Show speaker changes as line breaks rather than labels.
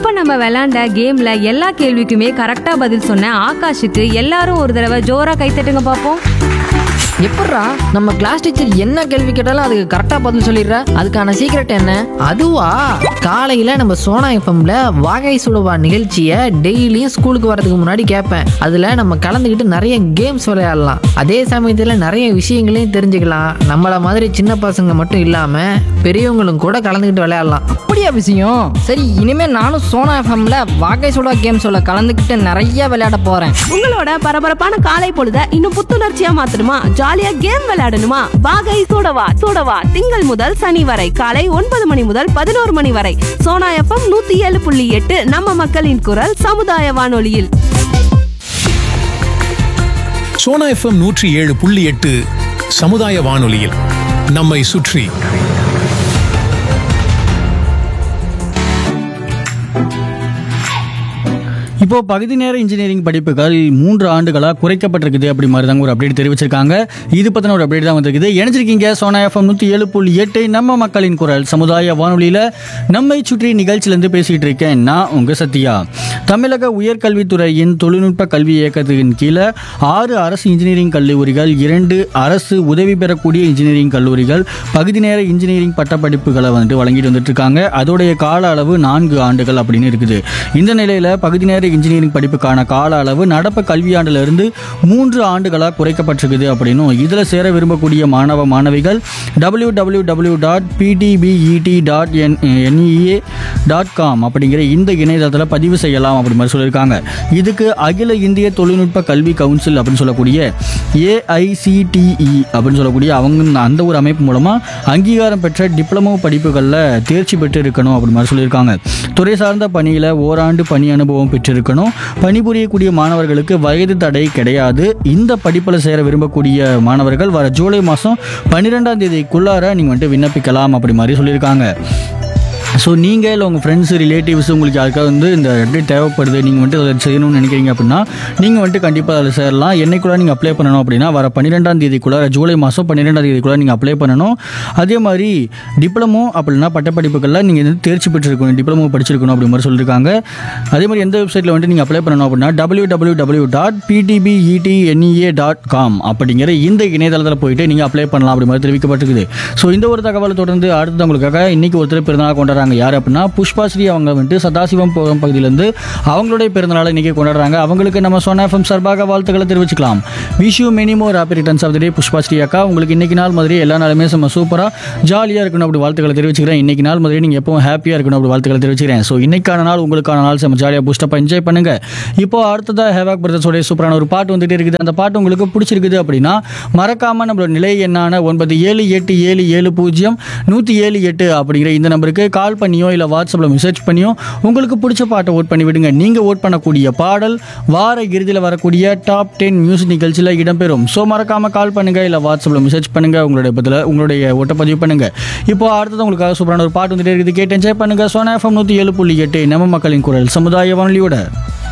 இப்ப நம்ம விளையாண்ட கேம்ல எல்லா கேள்விக்குமே கரெக்டா பதில் சொன்ன ஆகாஷுக்கு எல்லாரும் ஒரு தடவை ஜோரா கைத்தட்டுங்க பாப்போம்
எப்பட்றா நம்ம கிளாஸ் டீச்சர் என்ன கேள்வி கேட்டாலும் அதுக்கு கரெக்டாக பதில் சொல்லிடுற அதுக்கான சீக்ரெட் என்ன அதுவா காலையில் நம்ம சோனா எஃப்எம்ல வாகை சுடுவா நிகழ்ச்சியை டெய்லியும் ஸ்கூலுக்கு வரதுக்கு முன்னாடி கேட்பேன் அதில் நம்ம கலந்துக்கிட்டு நிறைய கேம்ஸ் விளையாடலாம் அதே சமயத்தில் நிறைய விஷயங்களையும் தெரிஞ்சுக்கலாம் நம்மள மாதிரி சின்ன பசங்க மட்டும் இல்லாமல் பெரியவங்களும் கூட கலந்துக்கிட்டு விளையாடலாம்
அப்படியா விஷயம் சரி இனிமே நானும் சோனா எஃப்எம்ல வாகை சுடா கேம்ஸோட கலந்துக்கிட்டு நிறைய விளையாட போறேன்
உங்களோட பரபரப்பான காலை பொழுத இன்னும் புத்துணர்ச்சியா மாத்தணுமா ஜாலியா கேம் விளையாடணுமா வாகை சூடவா சூடவா திங்கள் முதல் சனி வரை காலை ஒன்பது மணி முதல் பதினோரு மணி வரை சோனா எஃப்எம் நூத்தி ஏழு புள்ளி எட்டு நம்ம மக்களின் குரல் சமுதாய வானொலியில்
சோனா எஃப்எம் நூற்றி ஏழு புள்ளி எட்டு சமுதாய வானொலியில் நம்மை சுற்றி
இப்போ பகுதி நேர இன்ஜினியரிங் படிப்புகள் மூன்று ஆண்டுகளாக குறைக்கப்பட்டிருக்குது அப்படி மாதிரி தாங்க ஒரு அப்டேட் தெரிவிச்சிருக்காங்க இது பற்றின ஒரு அப்டேட் தான் வந்திருக்குது இணைஞ்சிருக்கீங்க சோனா எஃப்எம் நூற்றி ஏழு புள்ளி எட்டு நம்ம மக்களின் குரல் சமுதாய வானொலியில் நம்மை சுற்றி நிகழ்ச்சியிலேருந்து பேசிகிட்டு இருக்கேன் நான் உங்கள் சத்யா தமிழக உயர்கல்வித்துறையின் தொழில்நுட்ப கல்வி இயக்கத்தின் கீழே ஆறு அரசு இன்ஜினியரிங் கல்லூரிகள் இரண்டு அரசு உதவி பெறக்கூடிய இன்ஜினியரிங் கல்லூரிகள் பகுதி நேர இன்ஜினியரிங் பட்டப்படிப்புகளை வந்துட்டு வழங்கிட்டு வந்துட்டு இருக்காங்க அதோடைய கால அளவு நான்கு ஆண்டுகள் அப்படின்னு இருக்குது இந்த நிலையில் பகுதி நேர இன்ஜினியரிங் படிப்புக்கான கால அளவு நடப்பு கல்வியாண்டிலிருந்து மூன்று ஆண்டுகளாக குறைக்கப்பட்டிருக்குது அப்படின்னும் இதில் சேர விரும்பக்கூடிய மாணவ மாணவிகள் W W W dot P D P E D dot N N E A dot com அப்படிங்கிற இந்த இணையதளத்தில் பதிவு செய்யலாம் அப்படி மாதிரி சொல்லியிருக்காங்க இதுக்கு அகில இந்திய தொழில்நுட்ப கல்வி கவுன்சில் அப்படின்னு சொல்லக்கூடிய ஏஐசிடிஇ அப்படின்னு சொல்லக்கூடிய அவங்க அந்த ஒரு அமைப்பு மூலமாக அங்கீகாரம் பெற்ற டிப்ளமோ படிப்புகளில் தேர்ச்சி பெற்று இருக்கணும் அப்படி மாதிரி சொல்லியிருக்காங்க துறை சார்ந்த பணியில் ஓராண்டு பணி அனுபவம் பெற்றிருக்கணும் பணிபுரியக்கூடிய மாணவர்களுக்கு வயது தடை கிடையாது இந்த படிப்பில் சேர விரும்பக்கூடிய மாணவர்கள் வர ஜூலை மாதம் பன்னிரெண்டாம் தேதிக்குள்ளார நீங்கள் வந்துட்டு விண்ணப்பிக்கலாம் அப்படி மாதிரி சொல்லியிருக்காங்க ஸோ நீங்கள் இல்லை உங்கள் ஃப்ரெண்ட்ஸ் ரிலேட்டிவ்ஸ் உங்களுக்கு யாருக்காவது வந்து இந்த அப்டேட் தேவைப்படுது நீங்கள் வந்துட்டு அதை செய்யணும்னு நினைக்கிறீங்க அப்படின்னா நீங்கள் வந்துட்டு கண்டிப்பாக அதில் சேரலாம் என்னைக்குள்ள நீங்கள் அப்ளை பண்ணணும் அப்படின்னா வர பன்னிரெண்டாம் தேதிக்குள்ள ஜூலை மாதம் பன்னிரெண்டாம் தேதிக்குள்ள நீங்கள் அப்ளை பண்ணணும் அதே மாதிரி டிப்ளமோ அப்படின்னா பட்டப்படிப்புகளில் நீங்கள் வந்து தேர்ச்சி பெற்றிருக்கணும் டிப்ளமோ படிச்சிருக்கணும் அப்படி மாதிரி சொல்லியிருக்காங்க அதே மாதிரி எந்த வெப்சைட்டில் வந்துட்டு நீங்கள் அப்ளை பண்ணணும் அப்படின்னா W W W dot பிடிபிஇடிஎன்இஏ dot com அப்படிங்கிற இந்த இணையதளத்தில் போயிட்டு நீங்கள் அப்ளை பண்ணலாம் அப்படி மாதிரி தெரிவிக்கப்பட்டிருக்குது ஸோ இந்த ஒரு தகவலை தொடர்ந்து அடுத்து உங்களுக்காக இன்னைக்கு ஒருத்தர் பிறந்தநாள் கொண்டாடுறாங்க யார் அப்படின்னா புஷ்பாஸ்ரீ அவங்க வந்துட்டு சதாசிவம் போகம் பகுதியிலேருந்து அவங்களுடைய பிறந்தநாளை இன்னைக்கு கொண்டாடுறாங்க அவங்களுக்கு நம்ம சொன்ன எஃப்எம் சார்பாக வாழ்த்துக்களை தெரிவிச்சுக்கலாம் wish you many more happy returns of the day Pushpasri அக்கா உங்களுக்கு இன்னைக்கு நாள் மாதிரி எல்லா நாளுமே நம்ம சூப்பராக ஜாலியாக இருக்கணும் அப்படி வாழ்த்துக்களை தெரிவிச்சுக்கிறேன் இன்னைக்கு நாள் மாதிரி நீங்கள் எப்பவும் ஹாப்பியாக இருக்கணும் அப்படி வாழ்த்துக்களை தெரிவிச்சுக்கிறேன் ஸோ இன்னைக்கான நாள் உங்களுக்கான நாள் செம்ம ஜாலியாக பூஸ்டப்பாக என்ஜாய் பண்ணுங்க இப்போ அடுத்ததாக ஹேவாக் பிரதர்ஸோடைய சூப்பரான ஒரு பாட்டு வந்துட்டு இருக்குது அந்த பாட்டு உங்களுக்கு பிடிச்சிருக்குது அப்படின்னா மறக்காம நம்மளோட நிலை எண்ணான ஒன்பது ஏழு எட்டு ஏழு ஏழு பூஜ்ஜியம் நூற்றி ஏழு எட்டு அப்படிங்கிற இந்த நம்பருக்கு கால் பண்ணியோ இல்லை வாட்ஸ்அப்பில் மெசேஜ் பண்ணியோ உங்களுக்கு பிடிச்ச பாட்டை ஓட் பண்ணி விடுங்க நீங்கள் ஓட் பண்ணக்கூடிய பாடல் வார இறுதியில் வரக்கூடிய டாப் டென் மியூசிக் நிகழ்ச்சியில் இடம்பெறும் ஸோ மறக்காம கால் பண்ணுங்க இல்லை வாட்ஸ்அப்பில் மெசேஜ் பண்ணுங்க உங்களுடைய பதில உங்களுடைய ஓட்டை பதிவு பண்ணுங்க இப்போ அடுத்தது உங்களுக்காக சூப்பரான ஒரு பாட்டு வந்துட்டே இருக்குது கேட்டு என்ஜாய் பண்ணுங்க சோனா எஃப்எம் நூற்றி ஏழு புள்ளி எட்டு நம்ம மக்களின் குரல் சமுதாய வானொலியோட